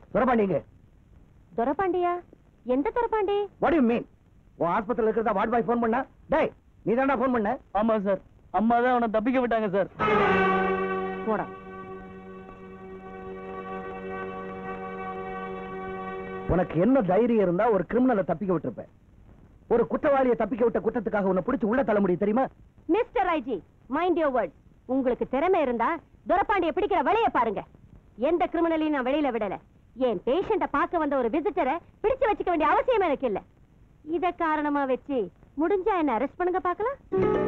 துரபாண்டிங்க துரப்பாண்டியா எந்த துரப்பாண்டி what you mean உன் ஆஸ்பத்திரியில் இருக்கிறதா வார்ட் பாய் ஃபோன் பண்ணா டேய் நீ தான்டா ஃபோன் பண்ண ஆமா சார் அம்மா தான் அவனை தப்பிக்க விட்டாங்க சார் போடா உனக்கு என்ன தைரியம் இருந்தா ஒரு கிரிமினலை தப்பிக்க விட்டுருப்ப ஒரு குற்றவாளியை தப்பிக்க விட்ட குற்றத்துக்காக உன்னை பிடிச்சு உள்ள தள்ள முடியும் தெரியுமா mister IG mind your word உங்களுக்கு திறமை இருந்தா துரப்பாண்டிய பிடிக்கிற வழிய பாருங்க எந்த கிரிமினலையும் நான் வெளியில விடல என் பேஷண்ட பார்க்க வந்த ஒரு விசிட்டரை பிடிச்சு வச்சுக்க வேண்டிய அவசியம் எனக்கு இல்ல இத காரணமா வச்சு முடிஞ்சா என்ன அரெஸ்ட் பண்ணுங்க பார்க்கலாம்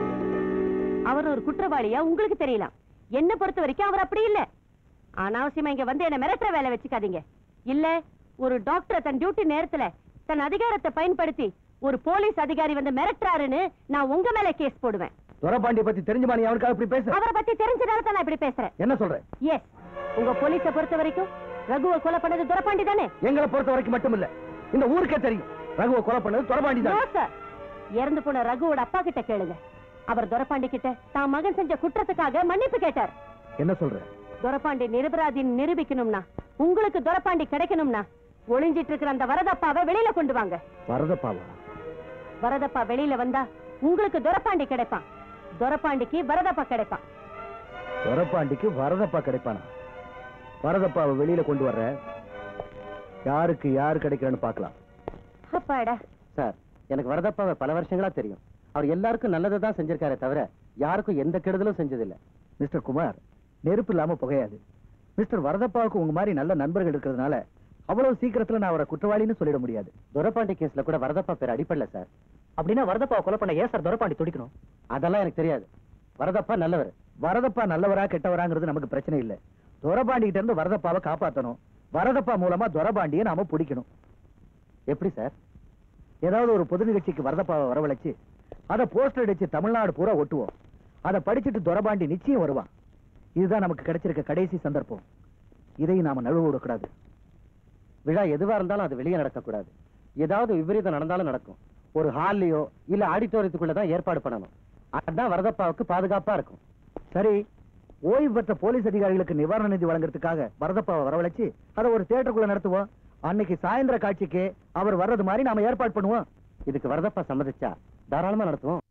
அவர் ஒரு குற்றவாளியா உங்களுக்கு தெரியலாம் என்ன பொறுத்த வரைக்கும் அவர் அப்படி இல்ல அனாவசியமா இங்க வந்து என்ன மிரட்டுற வேலை வச்சுக்காதீங்க இல்ல ஒரு டாக்டர் தன் டியூட்டி நேரத்துல தன் அதிகாரத்தை பயன்படுத்தி ஒரு போலீஸ் அதிகாரி வந்து மிரட்டுறாருன்னு நான் உங்க மேல கேஸ் போடுவேன் துரபாண்டிய பத்தி தெரிஞ்சுமா நீ அவனுக்காக இப்படி பேச அவரை பத்தி தெரிஞ்சதால தான் நான் இப்படி பேசுறேன் என்ன சொல்ற எஸ் உங்க போலீஸ பொறுத்த வரைக்கும் ரகுவை கொலை பண்ணது துரப்பாண்டி தானே எங்களை பொறுத்த வரைக்கும் மட்டும் இல்ல இந்த ஊருக்கே தெரியும் ரகுவை கொலை பண்ணது துரபாண்டி No, தான் sir. இறந்து போன ரகுவோட அப்பா கிட்ட கேளுங்க அவர் துரப்பாண்டி கிட்ட தான் மகன் செஞ்ச குற்றத்துக்காக மன்னிப்பு கேட்டார் என்ன சொல்ற துரப்பாண்டி நிரபராதின்னு நிரூபிக்கணும்னா உங்களுக்கு துரப்பாண்டி கிடைக்கணும்னா ஒளிஞ்சிட்டு இருக்கிற அந்த வரதப்பாவை வெளியில கொண்டு வாங்க வரதப்பாவா வரதப்பா வெளியில வந்தா உங்களுக்கு துரப்பாண்டி கிடைப்பான் துரப்பாண்டிக்கு வரதப்பா கிடைப்பான் துரப்பாண்டிக்கு வரதப்பா கிடைப்பானா வரதப்பாவை வெளியில கொண்டு வர்ற யாருக்கு யாரு கிடைக்கிறான்னு பார்க்கலாம் அப்பாடா சார் எனக்கு வரதப்பாவை பல வருஷங்களா தெரியும் அவர் எல்லாருக்கும் நல்லதை தான் செஞ்சிருக்காரே தவிர யாருக்கும் எந்த கெடுதலும் செஞ்சதில்ல மிஸ்டர் குமார் நெருப்பு இல்லாம புகையாது மிஸ்டர் வரதப்பாவுக்கு உங்க மாதிரி நல்ல நண்பர்கள் இருக்கிறதுனால அவ்வளவு சீக்கிரத்துல நான் அவரை குற்றவாளின்னு சொல்லிட முடியாது துரப்பாண்டி கேஸ்ல கூட வரதப்பா பேர் அடிப்படல சார் அப்படின்னா வரதப்பாவை கொலை பண்ண ஏன் சார் துரப்பாண்டி துடிக்கணும் அதெல்லாம் எனக்கு தெரியாது வரதப்பா நல்லவர் வரதப்பா நல்லவரா கெட்டவராங்கிறது நமக்கு பிரச்சனை இல்ல துரபாண்டி கிட்ட இருந்து வரதப்பாவை காப்பாத்தணும் வரதப்பா மூலமா துரபாண்டியை நாம பிடிக்கணும் எப்படி சார் ஏதாவது ஒரு பொது நிகழ்ச்சிக்கு வரதப்பாவை வரவழைச்சு அதை போஸ்டர் அடிச்சு தமிழ்நாடு பூரா ஒட்டுவோம் அதை படிச்சுட்டு துரபாண்டி நிச்சயம் வருவான் இதுதான் நமக்கு கிடைச்சிருக்க கடைசி சந்தர்ப்பம் இதையும் நாம நழுவ விடக்கூடாது விழா எதுவா இருந்தாலும் அது வெளியே நடக்கக்கூடாது ஏதாவது விபரீதம் நடந்தாலும் நடக்கும் ஒரு ஹால்லயோ இல்ல ஆடிட்டோரியத்துக்குள்ள தான் ஏற்பாடு பண்ணணும் அதான் வரதப்பாவுக்கு பாதுகாப்பா இருக்கும் சரி ஓய்வு பெற்ற போலீஸ் அதிகாரிகளுக்கு நிவாரண நிதி வழங்குறதுக்காக வரதப்பாவை வரவழைச்சு அதை ஒரு தியேட்டருக்குள்ள நடத்துவோம் அன்னைக்கு சாயந்தர காட்சிக்கு அவர் வர்றது மாதிரி நாம ஏற்பாடு பண்ணுவோம் இதுக்கு வரதப்பா சம்மதிச்சா தாராளமா நடத்துவோம்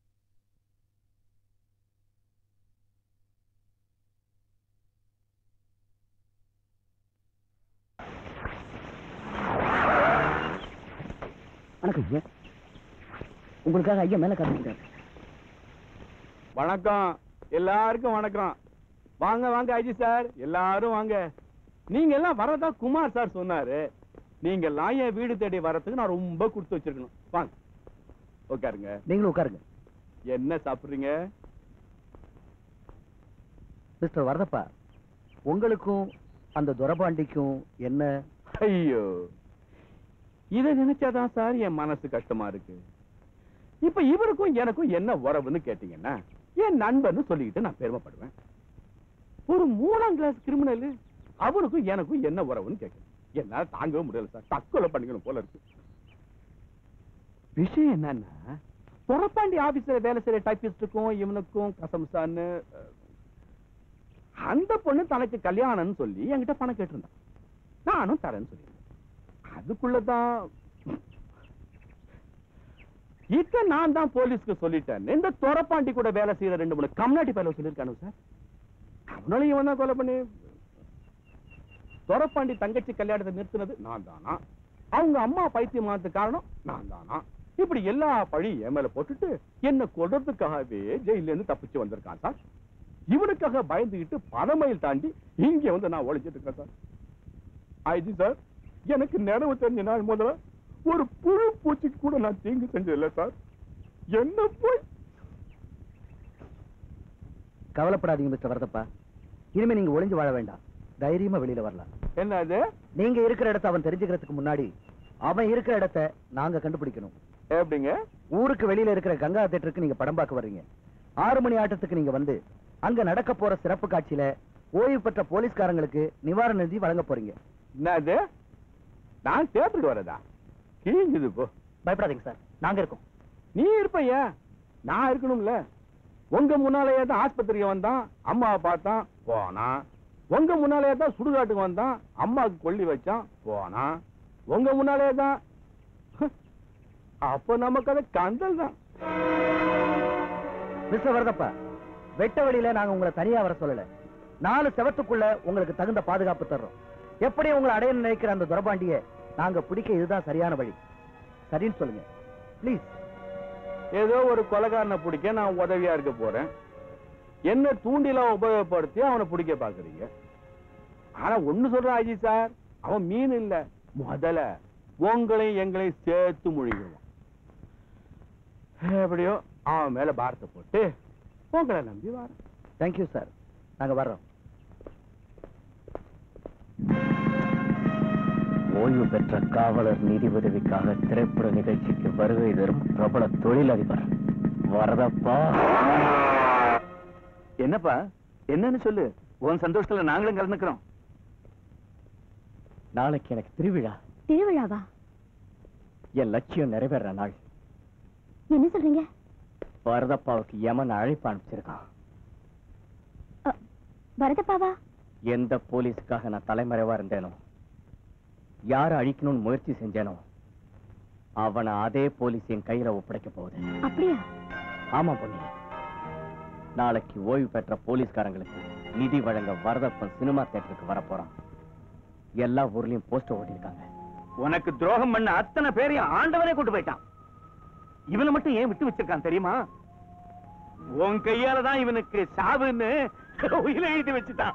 வணக்கம் ஐயா உங்களுக்காக ஐயா மேல காத்துக்கிட்டாரு வணக்கம் எல்லாருக்கும் வணக்கம் வாங்க வாங்க ஐஜி சார் எல்லாரும் வாங்க நீங்க எல்லாம் வரதா குமார் சார் சொன்னாரு நீங்க எல்லாம் என் வீடு தேடி வரதுக்கு நான் ரொம்ப கொடுத்து வச்சிருக்கணும் வாங்க உட்காருங்க நீங்களும் உட்காருங்க என்ன சாப்பிடுறீங்க மிஸ்டர் வரதப்பா உங்களுக்கும் அந்த துரபாண்டிக்கும் என்ன ஐயோ இதை நினைச்சாதான் சார் என் மனசு கஷ்டமா இருக்கு இப்ப இவருக்கும் எனக்கும் என்ன உறவுன்னு கேட்டீங்கன்னா என் நண்பன்னு சொல்லிக்கிட்டு நான் பெருமைப்படுவேன் ஒரு மூணாம் கிளாஸ் கிரிமினல் அவனுக்கும் எனக்கும் என்ன உறவுன்னு கேட்கணும் என்னால தாங்கவே முடியல சார் தற்கொலை பண்ணிக்கணும் போல இருக்கு விஷயம் என்னன்னா துறப்பாண்டி ஆபீஸ்ல வேலை செய்யற டைபிஸ்டுக்கும் இவனுக்கும் கசம்சான்னு அஹ், அந்த பொண்ணு தனக்கு கல்யாணம்னு சொல்லி என்கிட்ட பணம் கேட்டிருந்தான் நானும் தரேன்னு சொல்லியிருந்தேன் அதுக்குள்ளதான் இத நான் தான் போலீஸ்க்கு சொல்லிட்டேன் இந்த துறப்பாண்டி கூட வேலை செய்யற ரெண்டு மூணு கம்னாட்டி பேல சொல்லியிருக்கானு சார் அவனால இவன் தான் கொலை பண்ணி துறப்பாண்டி தங்கச்சி கல்யாணத்தை நிறுத்தினது நான் தானா அவங்க அம்மா பைத்தியமானதுக்கு காரணம் நான் தானா இப்படி எல்லா பழி என் மேல போட்டுட்டு என்ன கொல்றதுக்காகவே ஜெயில இருந்து தப்பிச்சு வந்திருக்கான் சார் இவனுக்காக பயந்துகிட்டு பல மைல் தாண்டி இங்க வந்து நான் ஒழிச்சிட்டு இருக்கேன் சார் ஐஜி சார் எனக்கு நினைவு தெரிஞ்ச நாள் முதல்ல ஒரு புழு பூச்சிக்கு கூட நான் தீங்கு செஞ்சதில்லை சார் என்ன போய் கவலைப்படாதீங்க மிஸ்டர் வரதப்பா இனிமே நீங்க ஒளிஞ்சு வாழ வேண்டாம் தைரியமா வெளியில வரலாம் என்ன அது நீங்க இருக்கிற இடத்த அவன் தெரிஞ்சுக்கிறதுக்கு முன்னாடி அவன் இருக்கிற இடத்த நாங்க கண்டுபிடிக்கணும் எப்படிங்க ஊருக்கு வெளியில இருக்கிற கங்கா தேட்டருக்கு நீங்க படம் பார்க்க வர்றீங்க ஆறு மணி ஆட்டத்துக்கு நீங்க வந்து அங்க நடக்க போற சிறப்பு காட்சியில ஓய்வு பெற்ற போலீஸ்காரங்களுக்கு நிவாரண நிதி வழங்க போறீங்க என்ன அது நான் தேர்த்துட்டு வரதா கீங்குது போ பயப்படாதீங்க சார் நாங்க இருக்கோம் நீ இருப்பையா நான் இருக்கணும்ல உங்க முன்னாலேயே தான் ஆஸ்பத்திரிக்கு வந்தான் அம்மாவை பார்த்தான் போனா உங்க முன்னாலே தான் சுடுகாட்டுக்கு வந்தான் அம்மாவுக்கு கொள்ளி வச்சான் போனா உங்க முன்னாலே தான் அப்ப நமக்கு அது கந்தல் தான் மிஸ்டர் வரதப்பா வெட்ட வழியில நாங்க உங்களை தனியா வர சொல்லல நாலு செவத்துக்குள்ள உங்களுக்கு தகுந்த பாதுகாப்பு தர்றோம் எப்படி உங்களை அடைய நினைக்கிற அந்த துரபாண்டிய நாங்க பிடிக்க இதுதான் சரியான வழி சரின்னு சொல்லுங்க ப்ளீஸ் ஏதோ ஒரு கொலைகாரனை பிடிக்க நான் உதவியா இருக்க போறேன் என்ன தூண்டில உபயோகப்படுத்தி அவனை பிடிக்க பாக்குறீங்க ஆனா ஒண்ணு சொல்றேன் அஜி சார் அவன் மீன் இல்ல முதல்ல உங்களையும் எங்களையும் சேர்த்து முழுகிடுவான் எப்படியோ அவன் மேல பாரத்தை போட்டு உங்களை நம்பி வரேன் தேங்க்யூ சார் நாங்க வர்றோம் ஓய்வு பெற்ற காவலர் நிதி உதவிக்காக திரைப்பட நிகழ்ச்சிக்கு வருகை தரும் பிரபல தொழிலதிபர் வரதப்பா என்னப்பா என்னன்னு சொல்லு உன் சந்தோஷத்துல நாங்களும் கலந்துக்கிறோம் நாளைக்கு எனக்கு திருவிழா திருவிழாவா என் லட்சியம் நிறைவேற நாள் என்ன சொல்றீங்க வரதப்பாவுக்கு யமன் அழைப்பு அனுப்பிச்சிருக்கான் பரதப்பாவா எந்த போலீஸுக்காக நான் தலைமறைவா இருந்தேனோ யாரை அழிக்கணும்னு முயற்சி செஞ்சேனோ அவனை அதே போலீஸ் என் கையில ஒப்படைக்க போகுது அப்படியா ஆமா பொண்ணு நாளைக்கு ஓய்வு பெற்ற போலீஸ்காரங்களுக்கு நிதி வழங்க வரதப்பன் சினிமா தியேட்டருக்கு வரப்போறான் எல்லா ஊர்லயும் போஸ்டர் ஓட்டியிருக்காங்க உனக்கு துரோகம் பண்ண அத்தனை பேரையும் ஆண்டவனே கொண்டு போயிட்டான் இவனை மட்டும் ஏன் விட்டு வச்சிருக்கான் தெரியுமா உன் கையால தான் இவனுக்கு சாவுன்னு உயிரை எழுதி வச்சுட்டான்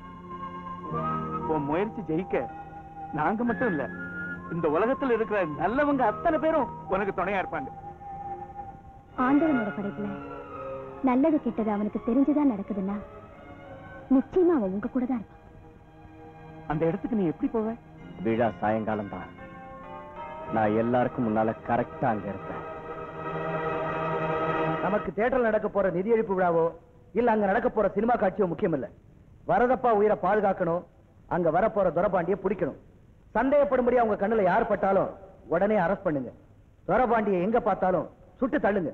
உன் முயற்சி ஜெயிக்க நாங்க மட்டும் இல்ல இந்த உலகத்துல இருக்கிற நல்லவங்க அத்தனை பேரும் உனக்கு துணையா இருப்பாங்க ஆண்டவனோட படைப்புல நல்லது கெட்டது அவனுக்கு தெரிஞ்சுதான் நடக்குதுன்னா நிச்சயமா அவன் உங்க கூட தான் இருப்பான் அந்த இடத்துக்கு நீ எப்படி போவ விழா சாயங்காலம் தான் நான் எல்லாருக்கும் முன்னால கரெக்டா அங்க இருப்பேன் நமக்கு தியேட்டர்ல நடக்க போற நிதி அளிப்பு விழாவோ இல்ல அங்க நடக்க போற சினிமா காட்சியோ முக்கியம் இல்ல வரதப்பா உயிரை பாதுகாக்கணும் அங்க வரப்போற துரபாண்டிய பிடிக்கணும் சந்தேகப்படும்படி அவங்க கண்ணுல யார் பட்டாலும் உடனே அரெஸ்ட் பண்ணுங்க துரபாண்டிய எங்க பார்த்தாலும் சுட்டு தள்ளுங்க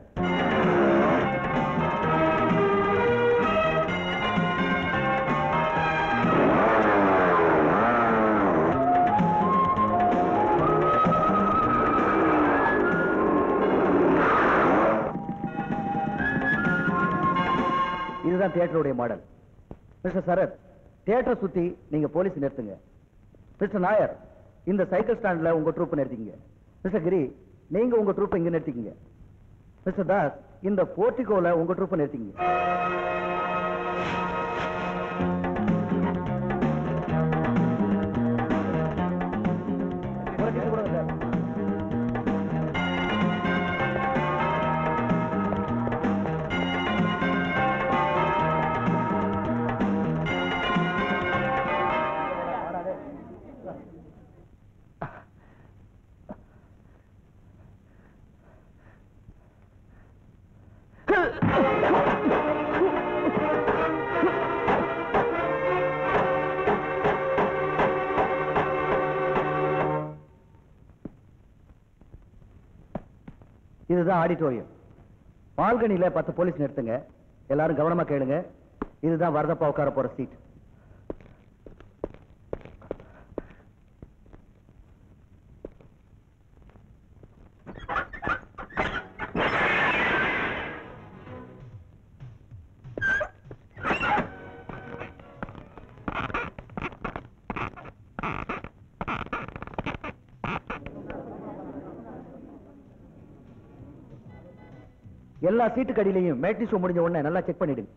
இதுதான் தியேட்டருடைய மாடல் மிஸ்டர் சரத் தியேட்டரை சுத்தி நீங்க போலீஸ் நிறுத்துங்க மிஸ்டர் நாயர் இந்த சைக்கிள் ஸ்டாண்ட்ல உங்க ட்ரூப் நிறுத்திக்கங்க மிஸ்டர் கிரி நீங்க உங்க ட்ரூப் இங்க நிறுத்திக்கங்க மிஸ்டர் தாஸ் இந்த போர்ட்டிகோல உங்க ட்ரூப் நிறுத்திக்கங்க ஒரு ticket கொடுங்க சார். இதுதான் ஆடிட்டோரியம் பால்கனில பத்து போலீஸ் நிறுத்துங்க எல்லாரும் கவனமா கேளுங்க இதுதான் வரதப்பா உட்கார போற சீட் எல்லா சீட்டு கடியிலையும் மேட்னி ஷோ முடிஞ்ச உடனே நல்லா செக் பண்ணிடுங்க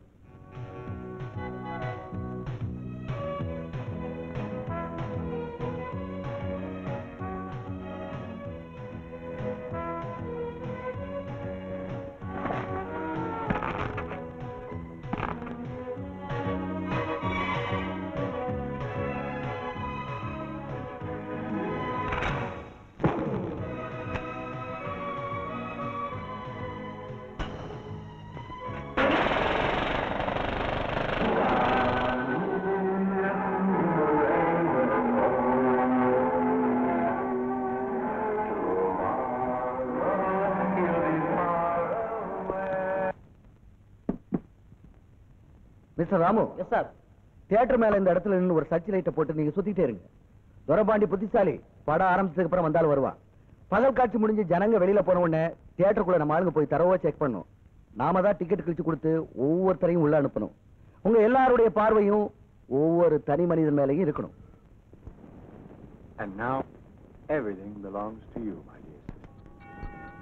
mister Ramu yes sir theatre மேல இந்த இடத்துல நின்னு ஒரு சர்ச் லைட்டை போட்டு நீங்க சுத்திட்டே இருங்க துரபாண்டி புத்திசாலி படம் ஆரம்பிச்சதுக்கு அப்புறம் வந்தாலும் வருவான் பகல் காட்சி முடிஞ்சு ஜனங்க வெளியில போன உடனே தியேட்டருக்குள்ள நம்ம ஆளுங்க போய் தரவா செக் பண்ணும் நாம தான் டிக்கெட் கிழிச்சு கொடுத்து ஒவ்வொருத்தரையும் உள்ள அனுப்பணும் உங்க எல்லாருடைய பார்வையும் ஒவ்வொரு தனி மனிதன் மேலையும் இருக்கணும் And now, everything belongs to you, my dear sister.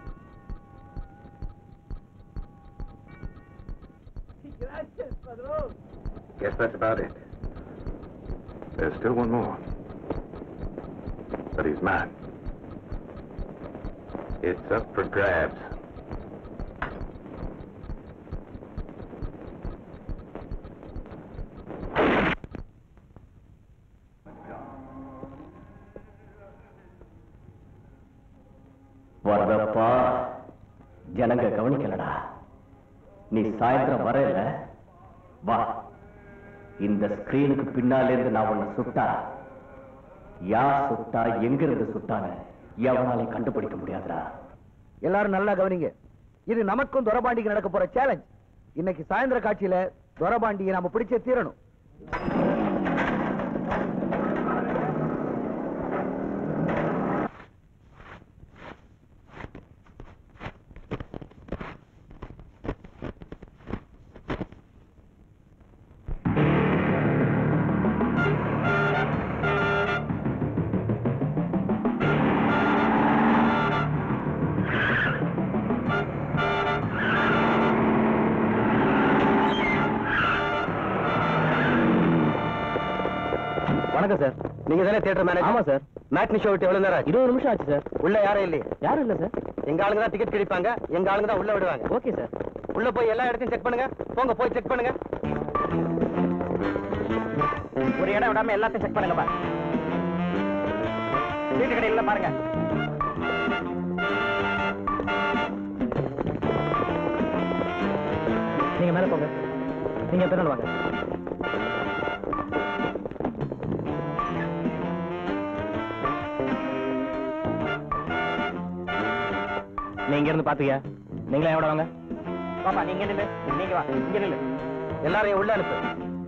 Guess that's about it. There's still one more. But he's mine. It's up for grabs. வரதப்பா ஜனங்க கவனிக்கலடா நீ சாயந்தரம் வரல வா இந்த ஸ்கிரீனுக்கு பின்னால இருந்து நான் உன்னை சுட்டா யார் சுட்டா எங்க இருந்து சுட்டான்னு எவனாலையும் கண்டுபிடிக்க முடியாதுடா எல்லாரும் நல்லா கவனிங்க இது நமக்கும் துரபாண்டிக்கு நடக்க போற சேலஞ்ச் இன்னைக்கு சாயந்தர காட்சியில துரபாண்டியை நாம பிடிச்சே தீரணும் வணக்கம் சார் நீங்க தானே தியேட்டர் மேனேஜர் ஆமா சார் மேட்னி ஷோ விட்டு எவ்வளவு நேரம் ஆச்சு இருபது நிமிஷம் ஆச்சு சார் உள்ள யாரும் இல்லையே யாரும் இல்ல சார் எங்க ஆளுங்க தான் டிக்கெட் கிடைப்பாங்க எங்க ஆளுங்க தான் உள்ள விடுவாங்க ஓகே சார் உள்ள போய் எல்லா இடத்தையும் செக் பண்ணுங்க போங்க போய் செக் பண்ணுங்க ஒரு இடம் விடாம எல்லாத்தையும் செக் பண்ணுங்கப்பா வீட்டு கடையில் பாருங்க நீங்க மேல போங்க நீங்க பின்னால் வாங்க நீங்க இருந்து பாத்துக்க நீங்களே எவ்வளவு வாங்க பாப்பா நீங்க நில்லு நீங்க வா இங்க நில்லு எல்லாரையும் உள்ள அனுப்பு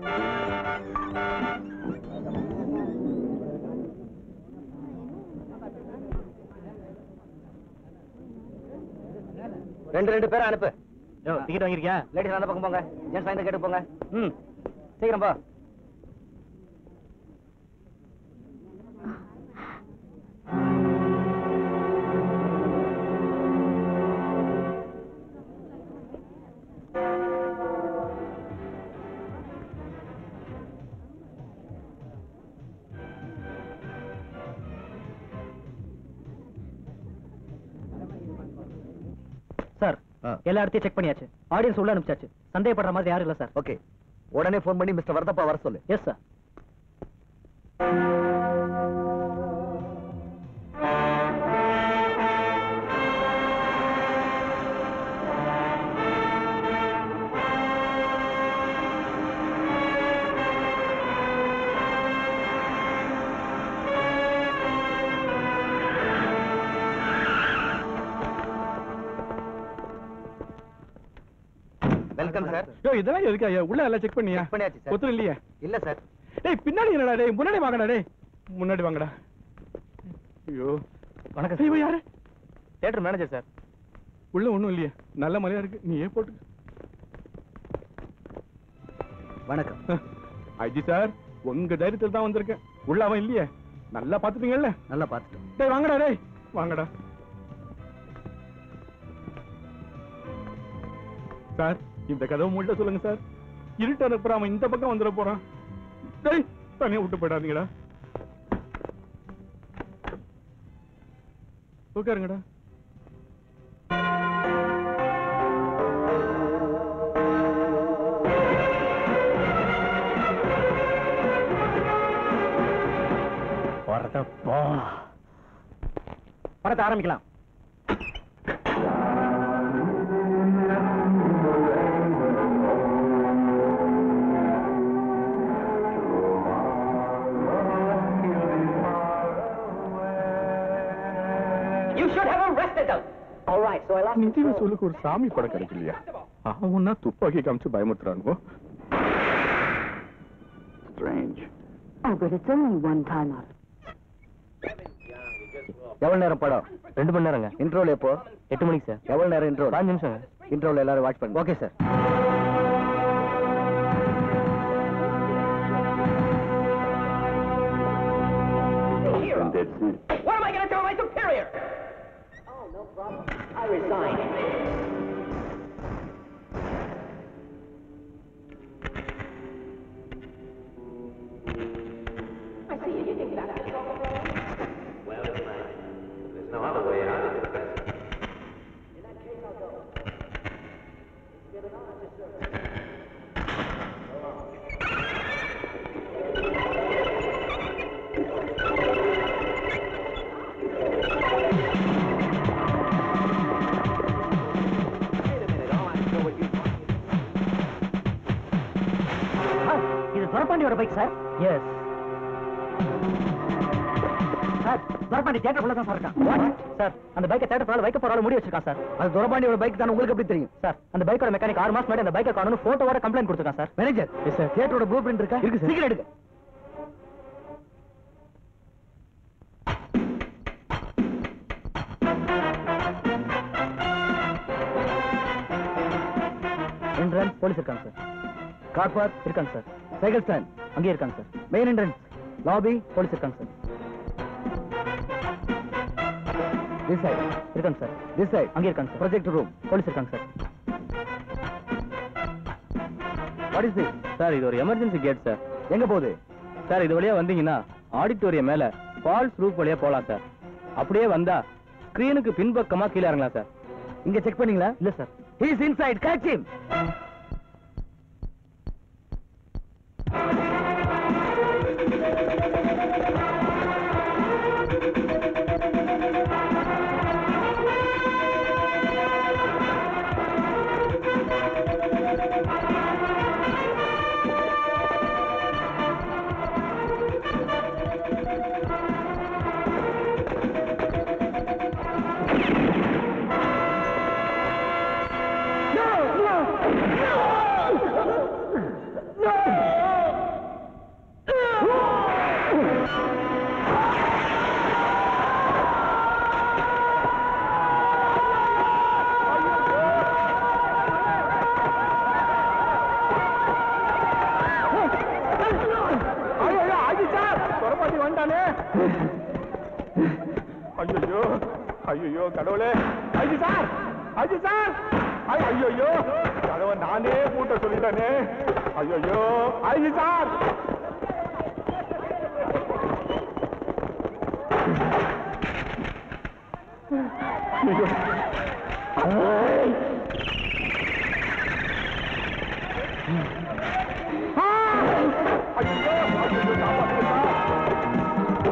ரெண்டு ரெண்டு பேரும் அனுப்பு யோ டிக்கெட் வாங்கிருக்கியா லேடிஸ் அந்த பக்கம் போங்க ஜென்ஸ் அந்த கேட்டு போங்க ம் சீக்கிரம் போ சார் எல்லா இடத்தையும் செக் பண்ணியாச்சு ஆடியன்ஸ் உள்ள அனுப்பிச்சாச்சு சந்தேகப்படுற மாதிரி யாரும் இல்ல சார் ஓகே உடனே ஃபோன் பண்ணி மிஸ்டர் வரதப்பா வர சொல்லு எஸ் சார் வெல்கம் சார் யோ இதெல்லாம் எதுக்கு ஐயா உள்ள எல்லாம் செக் பண்ணியா Check பண்ணியாச்சு சார். ஒத்துரும் இல்லையே இல்ல சார் டேய் பின்னாடி என்னடா டேய் முன்னாடி வாங்கடா டேய் முன்னாடி வாங்கடா ஐயோ வணக்கம் இவன் யாரு தியேட்டர் மேனேஜர் சார் உள்ள ஒண்ணும் இல்லையே நல்ல மலையா இருக்கு நீ ஏன் போட்டு வணக்கம் ஐஜி சார் உங்க தைரியத்தில் தான் வந்திருக்கேன் உள்ள அவன் இல்லையே நல்லா பாத்துப்பீங்கல்ல நல்லா பார்த்துட்டோம் டேய் வாங்கடா டேய் வாங்கடா சார் இந்த கதவை மூட்ட சொல்லுங்க சார் இருட்ட அனுப்புற அவன் இந்த பக்கம் வந்துட போறான் டேய் தனியா விட்டு போயிடாதீங்கடா உட்காருங்கடா வரதப்பா படத்தை ஆரம்பிக்கலாம் You should have arrested them. All right, so I lost நிதி வசூலுக்கு ஒரு சாமி படம் கிடைக்கலையா அவனா துப்பாக்கி காமிச்சு பயமுறுத்துறானுவோ Oh, but it's only one timer. எவ்வளவு நேரம் படம் ரெண்டு மணி நேரங்க இன்ட்ரோல் எப்போ எட்டு மணிக்கு சார் எவ்வளவு நேரம் இன்ட்ரோல் பாஞ்சு நிமிஷங்க இன்ட்ரோல் எல்லாரும் வாட்ச் பண்ணுங்க okay sir And that's it. What am I going to tell my superior? இது துரப்பாண்டியோட bike sir yes sir Durapandi தேட்டருக்குள்ள தான் சார் இருக்கான் சார் அந்த பைக்கை தேட்டர் வைக்க போறாலும் முடி வச்சிருக்கான் சார் அது துரப்பாண்டியோட பைக் தான் உங்களுக்கு எப்படி தெரியும் சார் அந்த பைக்கோட மெக்கானிக் ஆறு மாசம் முன்னாடி அந்த பைக்கை காணும் போட்டோவோட கம்ப்ளைண்ட் கொடுத்துருக்கான் சார் மேனேஜர் சார் தேட்டரோட ப்ளூ பிரிண்ட் இருக்கா இருக்கு சார் சீக்கிரம் எடுங்க என்ட்ரன்ஸ் போலீஸ் இருக்காங்க சார் கார் பார்க் இருக்காங்க சார் சைக்கிள் ஸ்டாண்ட் அங்கேயே இருக்காங்க sir main entrance lobby police இருக்காங்க சார் திஸ் சைடு இருக்காங்க சார் திஸ் சைடு அங்கே இருக்காங்க சார் ப்ரொஜெக்ட் ரூம் போலீஸ் இருக்காங்க sir what is this sir இது ஒரு எமர்ஜென்சி கேட் சார் எங்க போகுது சார் இது வழியா வந்தீங்கன்னா ஆடிட்டோரியம் மேல ஃபால்ஸ் ரூப் வழியா போலாம் சார் அப்படியே வந்தா ஸ்கிரீனுக்கு பின்பக்கமா கீழே இறங்கலாம் சார் இங்க செக் பண்ணீங்களா இல்ல sir He is inside. Catch him. ஐயோ அஜி சார் துரப்பாண்டி வந்துட்டானே ஐயோ ஐயோ கடவுளே அஜி சார் அஜி சார் ஐயோ கதவை நானே பூட்ட சொல்லிட்டானே ஐயோ அஜி சார் ஐயோ ஐயோ காப்பாத்துங்க சார்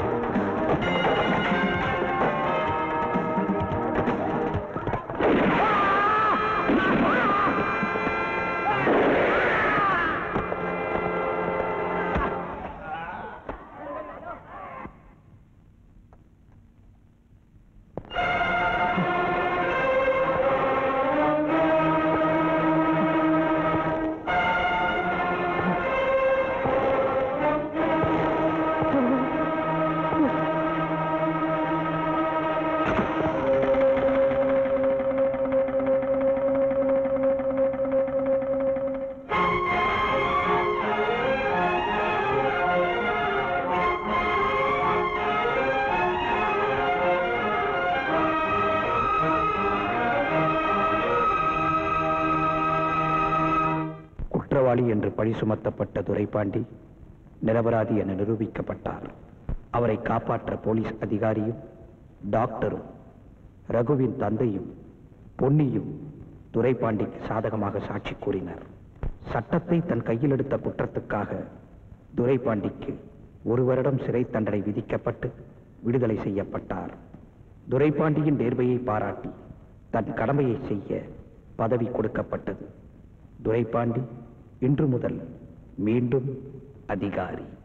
குற்றவாளி என்று பழி சுமத்தப்பட்ட துரைபாண்டி நிரபராதி என நிரூபிக்கப்பட்டார் அவரை காப்பாற்ற போலீஸ் அதிகாரியும் டாக்டரும் ரகுவின் தந்தையும் பொன்னியும் துரைபாண்டிக்கு சாதகமாக சாட்சி கூறினர் சட்டத்தை தன் கையில் எடுத்த குற்றத்துக்காக துரைபாண்டிக்கு ஒரு வருடம் சிறை தண்டனை விதிக்கப்பட்டு விடுதலை செய்யப்பட்டார் துரைபாண்டியின் நேர்மையை பாராட்டி தன் கடமையை செய்ய பதவி கொடுக்கப்பட்டது துரைபாண்டி இன்று முதல் மீண்டும் அதிகாரி